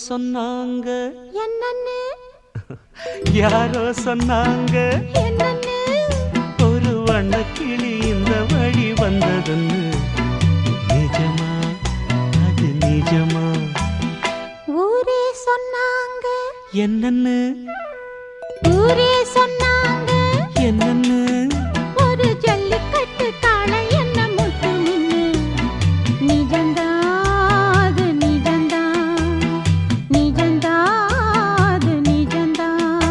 சொன்னாங்க என்னன்னு யாரோ சொன்னாங்க என்னன்னு ஒரு வண்ணக்கிளி இந்த வழி வந்ததுன்னு நிஜமா அது நிஜமா ஊரே சொன்னாங்க என்னன்னு ஊரே சொன்னாங்க என்னன்னு ஒரு ஜல்லிக்கட்டு காளை என்ன முட்டு நின்னு நிஜந்தா அது நிஜந்தா நிஜந்தா அது நிஜந்தா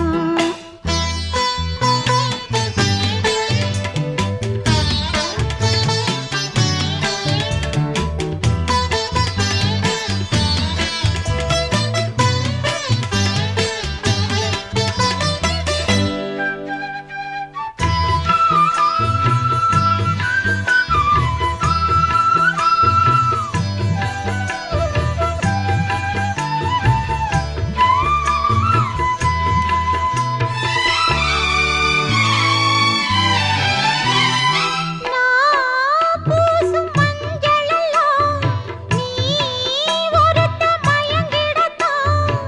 நான் பூசும் மஞ்சளெல்லாம் நீ ஒருத்த மயங்கிடத்தான்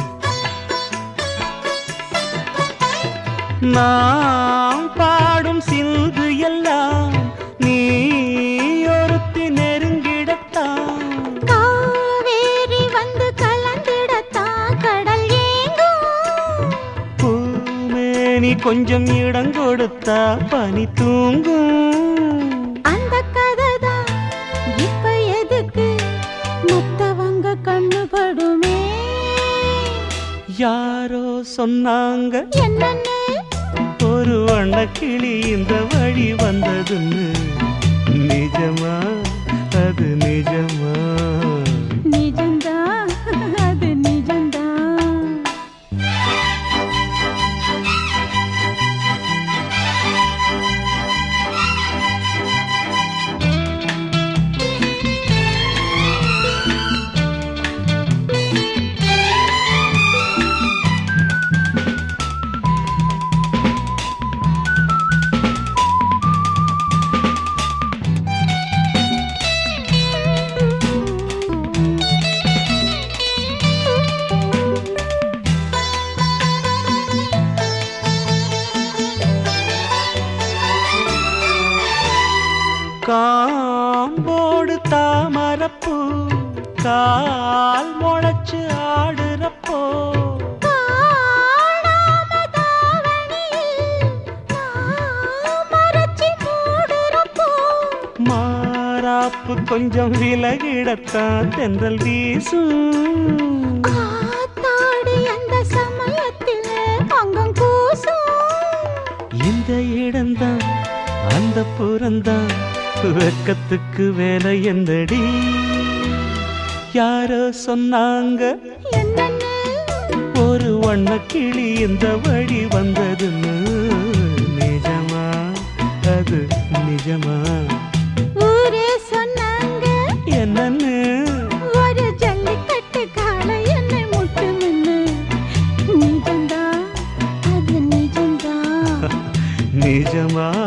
நாம் பாடும் சிந்து எல்லாம் நீ ஒருத்தி நெருங்கிடத்தான் காவேரி வந்து கலந்திடத்தான் கடல் ஏங்கும் பூமேனி கொஞ்சம் இடம் கொடுத்தா பனி தூங்கும் அந்த கதைதான் இப்ப எதுக்கு மத்தவங்க கண்ணு படுமே யாரோ சொன்னாங்க என்னன்னு ஒரு வண்ணக்கிளி இந்த வழி வந்ததுன்னு நிஜமா அது நிஜமா நிஜந்தா அது நிஜந்தா காம்போடு தாமரப்பூ கால் முளைச்சு ஆடுறப்போ காணாம தாவணியில் நான் மறைச்சி மூடுறப்போ மாறாப்பு கொஞ்சம் விலகிடத்தான் தென்றல் வீசும் காத்தாடி அந்த சமயத்தில் அங்கம் கூசும் இந்த இடம்தான் அந்த புறந்தான் வெக்கத்துக்கு வேலை எந்தடி யாரோ சொன்னாங்க என்னன்னு ஒரு வண்ணக்கிளி இந்த வழி வந்ததுன்னு நிஜமா அது நிஜமா ஊரே சொன்னாங்க என்னன்னு ஒரு ஜல்லிக்கட்டு காளை என்னை முட்டு நின்னு நிஜந்தா அது நிஜந்தா நிஜமா